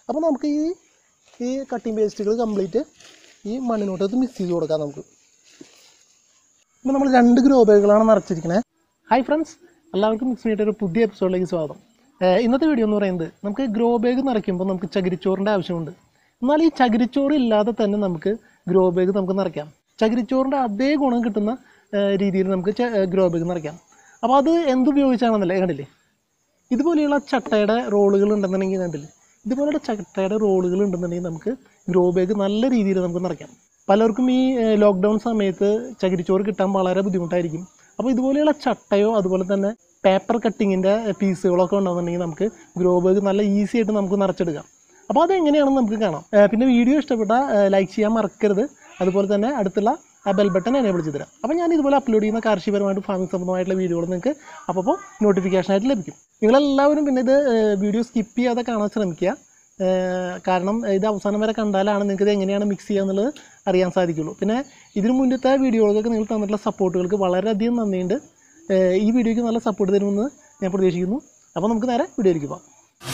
അപ്പോൾ നമുക്ക് ഈ ഈ കട്ടിങ് പേസ്റ്റുകൾ കംപ്ലീറ്റ് ഈ മണ്ണിനോട്ടത്ത് മിക്സ് ചെയ്ത് കൊടുക്കാം നമുക്ക് ഇപ്പോൾ നമ്മൾ രണ്ട് ഗ്രോ ബാഗുകളാണ് നിറച്ചിരിക്കുന്നത് ഹായ് ഫ്രണ്ട്സ് എല്ലാവർക്കും മിക്സ് ചെയ്തിട്ട് ഒരു പുതിയ എപ്പിസോഡിലേക്ക് സ്വാഗതം ഏഹ് ഇന്നത്തെ വീഡിയോ എന്ന് പറയുന്നത് നമുക്ക് ഗ്രോ ബാഗ് നിറയ്ക്കുമ്പോൾ നമുക്ക് ചകിരിച്ചോറിൻ്റെ ആവശ്യമുണ്ട് എന്നാൽ ഈ ചകിരിച്ചോറ് ഇല്ലാതെ തന്നെ നമുക്ക് ഗ്രോ ബാഗ് നമുക്ക് നിറയ്ക്കാം ചകിരിച്ചോറിൻ്റെ അതേ ഗുണം കിട്ടുന്ന ഏഹ് രീതിയിൽ നമുക്ക് ഗ്രോ ബാഗ് നിറയ്ക്കാം അപ്പോൾ അത് എന്തുപയോഗിച്ചാണെന്നല്ലേ കണ്ടില്ലേ ഇതുപോലെയുള്ള ചട്ടയുടെ റോളുകൾ ഉണ്ടെന്നുണ്ടെങ്കിൽ കണ്ടില്ലേ ഇതുപോലെയുള്ള ചട്ടയുടെ റോളുകൾ ഉണ്ടെന്നുണ്ടെങ്കിൽ നമുക്ക് ഗ്രോ ബാഗ് നല്ല രീതിയിൽ നമുക്ക് നിറയ്ക്കാം പലർക്കും ഈ ലോക്ക്ഡൗൺ സമയത്ത് ചകിരിച്ചോറ് കിട്ടാൻ വളരെ ബുദ്ധിമുട്ടായിരിക്കും അപ്പോൾ ഇതുപോലെയുള്ള ചട്ടയോ അതുപോലെ തന്നെ പേപ്പർ കട്ടിങ്ങിൻ്റെ പീസുകളൊക്കെ ഉണ്ടെന്നുണ്ടെങ്കിൽ നമുക്ക് ഗ്രോ ബാഗ് നല്ല ഈസി ആയിട്ട് നമുക്ക് നിറച്ചെടുക്കാം അപ്പോൾ അതെങ്ങനെയാണെന്ന് നമുക്ക് കാണാം ഏഹ് പിന്നെ വീഡിയോ ഇഷ്ടപ്പെട്ടാൽ ലൈക്ക് ചെയ്യാൻ മറക്കരുത് അതുപോലെ തന്നെ അടുത്തുള്ള ആ ബെൽ ബട്ടൺ എനേബിൾ ചെയ്ത് തരാം അപ്പോൾ ഞാൻ ഇതുപോലെ അപ്ലോഡ് ചെയ്യുന്ന കാർഷികപരമായിട്ട് ഫാമിംഗ് സംബന്ധമായിട്ടുള്ള വീഡിയോകൾ നിങ്ങൾക്ക് അപ്പോൾ നോട്ടിഫിക്കേഷനായിട്ട് ലഭിക്കും നിങ്ങളെല്ലാവരും പിന്നെ ഇത് വീഡിയോ സ്കിപ്പ് ചെയ്യാതെ കാണാൻ ശ്രമിക്കുക ഏഹ് കാരണം ഇത് അവസാനം വരെ കണ്ടാലാണ് നിങ്ങൾക്ക് ഇത് എങ്ങനെയാണ് മിക്സ് ചെയ്യുക എന്നുള്ളത് അറിയാൻ സാധിക്കുള്ളൂ പിന്നെ ഇതിനു മുന്നത്തെ വീഡിയോകൾക്കൊക്കെ നിങ്ങൾ തന്നിട്ടുള്ള സപ്പോർട്ടുകൾക്ക് വളരെയധികം നന്ദിയുണ്ട് ഏഹ് ഈ വീഡിയോയ്ക്ക് നല്ല സപ്പോർട്ട് തരുമെന്ന് ഞാൻ പ്രതീക്ഷിക്കുന്നു അപ്പോൾ നമുക്ക് നേരെ വീഡിയോയിലേക്ക് പോകാം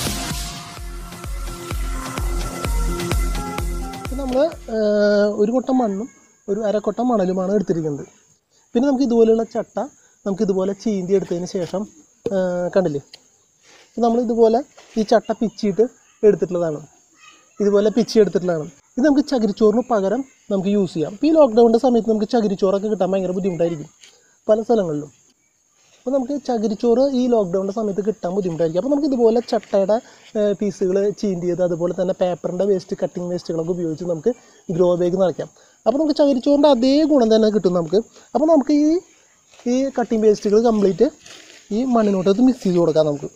നമ്മൾ ഒരു കൊട്ടം മണ്ണും ഒരു അരക്കൊട്ടം മണലുമാണ് എടുത്തിരിക്കുന്നത് പിന്നെ നമുക്ക് ഇതുപോലെയുള്ള ചട്ട നമുക്ക് ഇതുപോലെ ചീന്തി എടുത്തതിന് ശേഷം ആ, കണ്ടില്ലേ ഇത് നമ്മൾ ഇതുപോലെ ഈ ചട്ട പിച്ചിയിട്ട് എടുത്തിട്ടുള്ളതാണ് ഇതുപോലെ പിച്ചി എടുത്തിട്ടുള്ളതാണ് ഇത് നമുക്ക് ചകിരിച്ചോറിന് പകരം നമുക്ക് യൂസ് ചെയ്യാം ഇപ്പോൾ ഈ ലോക്ക്ഡൗണിൻ്റെ സമയത്ത് നമുക്ക് ചകിരിച്ചോറൊക്കെ കിട്ടാൻ ഭയങ്കര ബുദ്ധിമുട്ടായിരിക്കും പല സ്ഥലങ്ങളിലും അപ്പോൾ നമുക്ക് ചകിരിച്ചോറ് ഈ ലോക്ക്ഡൗണിൻ്റെ സമയത്ത് കിട്ടാൻ ബുദ്ധിമുട്ടായിരിക്കും അപ്പോൾ നമുക്ക് ഇതുപോലെ ചട്ടയുടെ പീസുകൾ ചീന്തിയത് അതുപോലെ തന്നെ പേപ്പറിൻ്റെ വേസ്റ്റ് കട്ടിങ് വേസ്റ്റുകളൊക്കെ ഉപയോഗിച്ച് നമുക്ക് ഗ്രോ ബാഗ് നിറയ്ക്കാം അപ്പോൾ നമുക്ക് ചകിരിച്ചോറിൻ്റെ അതേ ഗുണം തന്നെ കിട്ടും നമുക്ക് അപ്പോൾ നമുക്ക് ഈ ഈ കട്ടിങ് വേസ്റ്റുകൾ കംപ്ലീറ്റ് ഈ മണ്ണിനോട്ടത്ത് മിക്സ് ചെയ്ത് കൊടുക്കാം നമുക്ക്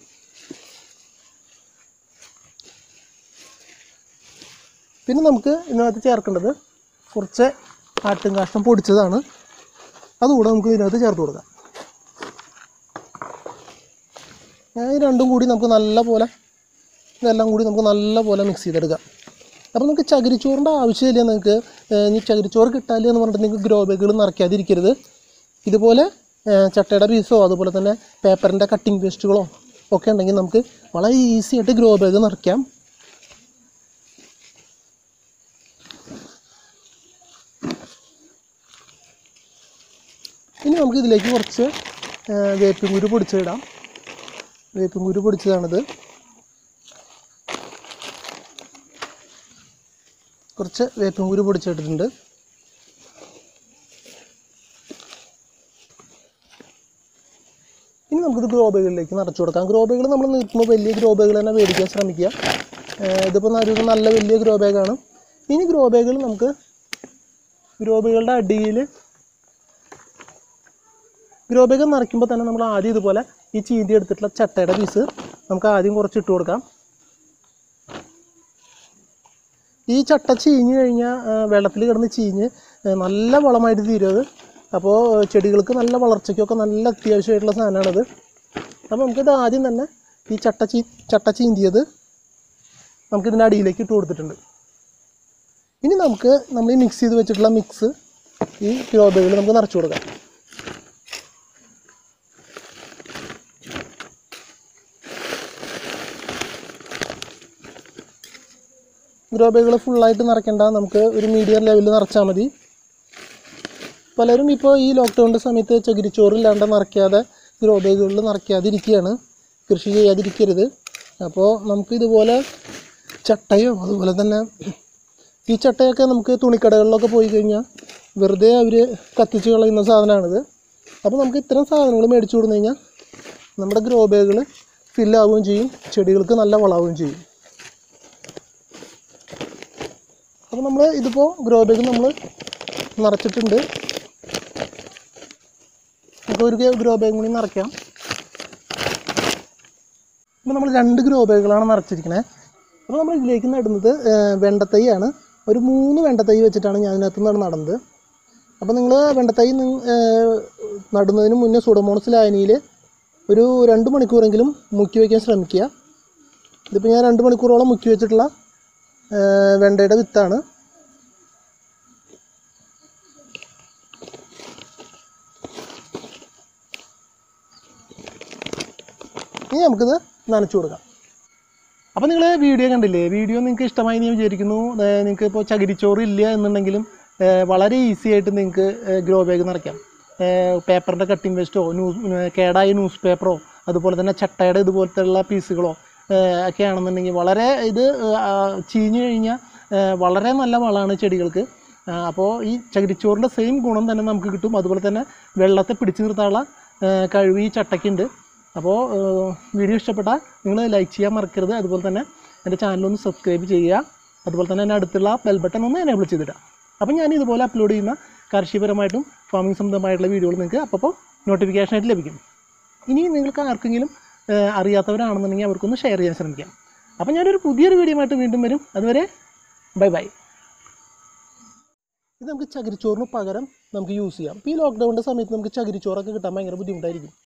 പിന്നെ നമുക്ക് ഇതിനകത്ത് ചേർക്കേണ്ടത് കുറച്ച് ആട്ടും കാഷ്ടം പൊടിച്ചതാണ് അതുകൂടെ നമുക്ക് ഇതിനകത്ത് ചേർത്ത് കൊടുക്കാം ഞാൻ ഈ രണ്ടും കൂടി നമുക്ക് നല്ല പോലെ ഇതെല്ലാം കൂടി നമുക്ക് നല്ല പോലെ മിക്സ് ചെയ്തെടുക്കാം അപ്പോൾ നമുക്ക് ചകിരിച്ചോറിൻ്റെ ആവശ്യമില്ല നിങ്ങൾക്ക് ഏഹ് ഇനി ചകിരിച്ചോറ് കിട്ടാല്ല എന്ന് പറഞ്ഞിട്ട് നിങ്ങൾക്ക് ഗ്രോ ബാഗുകൾ നിറയ്ക്കാതിരിക്കരുത് ഇതുപോലെ ഏഹ് ചട്ടയുടെ പീസോ അതുപോലെ തന്നെ പേപ്പറിൻ്റെ കട്ടിങ് വേസ്റ്റുകളോ ഒക്കെ ഉണ്ടെങ്കിൽ നമുക്ക് വളരെ ഈസി ആയിട്ട് ഗ്രോ ബാഗ് നിറയ്ക്കാം ഇനി നമുക്ക് ഇതിലേക്ക് കുറച്ച് ഏഹ് വേപ്പിൻ കുരു പൊടിച്ചിടാം വേപ്പിൻ കുരു പൊടിച്ചതാണിത് കുറച്ച് വേപ്പിൻ കുരു പൊടിച്ചിട്ടിട്ടുണ്ട് ഇനി നമുക്കിത് ഗ്രോ ബാഗുകളിലേക്ക് നിറച്ചു കൊടുക്കാം ഗ്രോ ബാഗുകൾ നമ്മൾ നിൽക്കുമ്പോൾ വലിയ ഗ്രോ ബാഗുകൾ തന്നെ മേടിക്കാൻ ശ്രമിക്കുക ഏഹ് ഇതിപ്പോൾ ഒരു നല്ല വലിയ ഗ്രോ ബാഗാണ് ഇനി ഗ്രോ ബാഗുകൾ നമുക്ക് ഗ്രോ ബാഗുകളുടെ അടിയിൽ ഗ്രോ ബാഗ് നിറയ്ക്കുമ്പോൾ തന്നെ നമ്മൾ ആദ്യം ഇതുപോലെ ഈ ചീന്തി എടുത്തിട്ടുള്ള ചട്ടയുടെ പീസ് നമുക്ക് ആദ്യം കുറച്ച് ഇട്ട് കൊടുക്കാം ഈ ചട്ട ചീഞ്ഞ് കഴിഞ്ഞാൽ വെള്ളത്തിൽ കിടന്ന് ചീഞ്ഞ് ആ, നല്ല വളമായിട്ട് തീരും അത് അപ്പോൾ ചെടികൾക്ക് നല്ല വളർച്ചയ്ക്കൊക്കെ നല്ല അത്യാവശ്യമായിട്ടുള്ള സാധനമാണത് അപ്പോൾ നമുക്കിത് ആദ്യം തന്നെ ഈ ചട്ട ചീ ചട്ട ചീന്തിയത് നമുക്കിതിൻ്റെ അടിയിലേക്ക് ഇട്ട് കൊടുത്തിട്ടുണ്ട് ഇനി നമുക്ക് നമ്മൾ ഈ മിക്സ് ചെയ്ത് വെച്ചിട്ടുള്ള മിക്സ് ഈ ഗ്രോ ബാഗിൽ നമുക്ക് നിറച്ച് കൊടുക്കാം ഗ്രോ ബാഗുകൾ ഫുള്ളായിട്ട് നിറയ്ക്കേണ്ട നമുക്ക് ഒരു മീഡിയം ലെവലിൽ നിറച്ചാൽ മതി പലരും ഇപ്പോൾ ഈ ലോക്ക്ഡൗണിൻ്റെ സമയത്ത് ചകിരിച്ചോറില്ലാണ്ട് നിറയ്ക്കാതെ ഗ്രോ ബാഗുകളിൽ നിറയ്ക്കാതിരിക്കുകയാണ് കൃഷി ചെയ്യാതിരിക്കരുത് അപ്പോൾ നമുക്ക് ഇതുപോലെ ചട്ടയോ അതുപോലെ തന്നെ ഈ ചട്ടയൊക്കെ നമുക്ക് തുണിക്കടകളിലൊക്കെ പോയി കഴിഞ്ഞാൽ വെറുതെ അവർ കത്തിച്ച് കളയുന്ന സാധനമാണിത് അപ്പോൾ നമുക്ക് ഇത്തരം സാധനങ്ങൾ മേടിച്ചു കൊടുത്തു കഴിഞ്ഞാൽ നമ്മുടെ ഗ്രോ ബാഗുകൾ ഫില്ലാവുകയും ചെയ്യും ചെടികൾക്ക് നല്ല വളമാവുകയും ചെയ്യും അപ്പോൾ നമ്മൾ ഇതിപ്പോൾ ഗ്രോ ബാഗ് നമ്മൾ നിറച്ചിട്ടുണ്ട് നമുക്ക് ഒരു ഗ്രോ ബാഗ് കൂടി നിറയ്ക്കാം ഇപ്പോൾ നമ്മൾ രണ്ട് ഗ്രോ ബാഗുകളാണ് നിറച്ചിരിക്കുന്നത് അപ്പോൾ നമ്മൾ ഇതിലേക്ക് നടുന്നത് ഏഹ്, വെണ്ടത്തൈയാണ് ഒരു മൂന്ന് വെണ്ടത്തൈ വെച്ചിട്ടാണ് ഞാൻ ഇതിനകത്ത് നിന്ന് നടുന്നത് അപ്പോൾ നിങ്ങൾ വെണ്ടത്തൈ നി- ഏഹ്, നടുന്നതിന് മുന്നേ സുഡമോണസ് ലായനിയിൽ ഒരു രണ്ട് മണിക്കൂറെങ്കിലും മുക്കി വയ്ക്കാൻ ശ്രമിക്കുക ഇതിപ്പോൾ ഞാൻ രണ്ട് മണിക്കൂറോളം മുക്കി വെച്ചിട്ടുള്ള ഏഹ്, വെണ്ടയുടെ വിത്താണ് ഇനി നമുക്കിത് നനച്ചു കൊടുക്കാം അപ്പോൾ നിങ്ങൾ വീഡിയോ കണ്ടില്ലേ വീഡിയോ നിങ്ങൾക്ക് ഇഷ്ടമായി ഞാൻ വിചാരിക്കുന്നു നിങ്ങൾക്ക് ഇപ്പോൾ ചകിരിച്ചോറ് ഇല്ല എന്നുണ്ടെങ്കിലും ഏ, വളരെ ഈസി ആയിട്ട് നിങ്ങൾക്ക് ഗ്രോ ബാഗ് നിറയ്ക്കാം പേപ്പറിൻ്റെ കട്ടിംഗ് വേസ്റ്റോ ന്യൂസ് കേടായ ന്യൂസ് പേപ്പറോ അതുപോലെ തന്നെ ചട്ടയുടെ ഇതുപോലത്തെ ഉള്ള പീസുകളോ ഒക്കെ ആണെന്നുണ്ടെങ്കിൽ വളരെ ഇത് ആ, ചീഞ്ഞ് കഴിഞ്ഞാൽ വളരെ നല്ല വളമാണ് ചെടികൾക്ക് അപ്പോൾ ഈ ചകിരിച്ചോറിൻ്റെ സെയിം ഗുണം തന്നെ നമുക്ക് കിട്ടും അതുപോലെ തന്നെ വെള്ളത്തെ പിടിച്ചു നിർത്താനുള്ള ആ, കഴിവ് ഈ ചട്ടയ്ക്കുണ്ട് അപ്പോൾ വീഡിയോ ഇഷ്ടപ്പെട്ടാൽ നിങ്ങൾ ലൈക്ക് ചെയ്യാൻ മറക്കരുത് അതുപോലെ തന്നെ എൻ്റെ ചാനലൊന്ന് സബ്സ്ക്രൈബ് ചെയ്യുക അതുപോലെ തന്നെ എൻ്റെ അടുത്തുള്ള ബെൽ ബട്ടൺ ഒന്ന് എനേബിൾ ചെയ്തിടുക അപ്പോൾ ഞാൻ ഇതുപോലെ അപ്ലോഡ് ചെയ്യുന്ന കാർഷികപരമായിട്ടും ഫാമിംഗ് സംബന്ധമായിട്ടുള്ള വീഡിയോകൾ നിങ്ങൾക്ക് അപ്പോൾ നോട്ടിഫിക്കേഷനായിട്ട് ലഭിക്കും ഇനി നിങ്ങൾക്ക് ആർക്കെങ്കിലും ഏഹ്, അറിയാത്തവരാണെന്നുണ്ടെങ്കിൽ അവർക്കൊന്ന് ഷെയർ ചെയ്യാൻ ശ്രമിക്കാം അപ്പോൾ ഞാനൊരു പുതിയൊരു വീഡിയോ ആയിട്ട് വീണ്ടും വരും അതുവരെ ബൈ ബൈ ഇത് നമുക്ക് ചകിരിച്ചോറിന് പകരം നമുക്ക് യൂസ് ചെയ്യാം ഇപ്പോൾ ഈ ലോക്ക്ഡൗണിൻ്റെ സമയത്ത് നമുക്ക് ചകിരിച്ചോറൊക്കെ കിട്ടാൻ ഭയങ്കര ബുദ്ധിമുട്ടായിരിക്കും